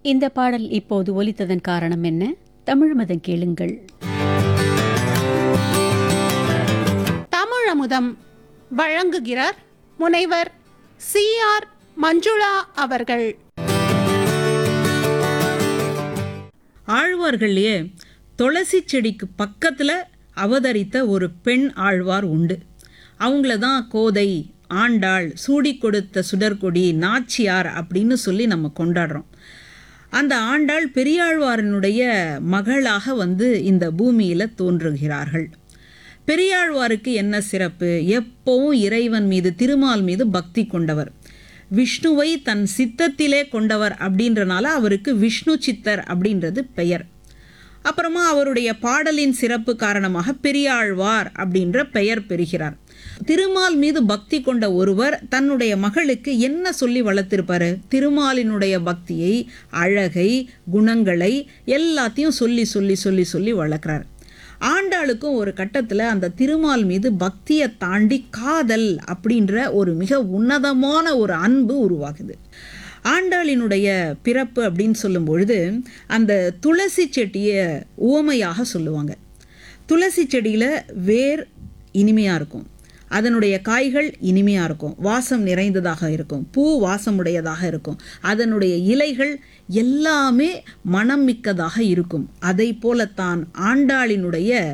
இந்த பாடல் இப்போது ஒலித்ததன் காரணம் என்ன தமிழ் மதம் கேளுங்கள் தமிழமுதம் வழங்குகிறார் முனைவர் சி ஆர் மஞ்சுளா அவர்கள் ஆழ்வார்கள்லயே துளசி செடிக்கு பக்கத்துல அவதரித்த ஒரு பெண் ஆழ்வார் உண்டு அவங்கள தான் கோதை ஆண்டாள் சூடி கொடுத்த சுடர்கொடி நாச்சியார் அப்படின்னு சொல்லி நம்ம கொண்டாடுறோம் அந்த ஆண்டாள் பெரியாழ்வாரனுடைய மகளாக வந்து இந்த பூமியில தோன்றுகிறார்கள் பெரியாழ்வாருக்கு என்ன சிறப்பு எப்பவும் இறைவன் மீது திருமால் மீது பக்தி கொண்டவர் விஷ்ணுவை தன் சித்தத்திலே கொண்டவர் அப்படின்றனால அவருக்கு விஷ்ணு சித்தர் அப்படின்றது பெயர் அப்புறமா அவருடைய பாடலின் சிறப்பு காரணமாக பெரியாழ்வார் அப்படின்ற பெயர் பெறுகிறார் திருமால் மீது பக்தி கொண்ட ஒருவர் தன்னுடைய மகளுக்கு என்ன சொல்லி வளர்த்திருப்பாரு திருமாலினுடைய பக்தியை அழகை குணங்களை எல்லாத்தையும் சொல்லி சொல்லி சொல்லி சொல்லி வளர்க்குறார் ஆண்டாளுக்கும் ஒரு கட்டத்தில் அந்த திருமால் மீது பக்தியை தாண்டி காதல் அப்படின்ற ஒரு மிக உன்னதமான ஒரு அன்பு உருவாகுது ஆண்டாளினுடைய பிறப்பு அப்படின்னு சொல்லும் பொழுது அந்த துளசி செடியை உவமையாக சொல்லுவாங்க துளசி செடியில் வேர் இனிமையாக இருக்கும் அதனுடைய காய்கள் இனிமையாக இருக்கும் வாசம் நிறைந்ததாக இருக்கும் பூ வாசமுடையதாக இருக்கும் அதனுடைய இலைகள் எல்லாமே மனம் மிக்கதாக இருக்கும் அதை போலத்தான் ஆண்டாளினுடைய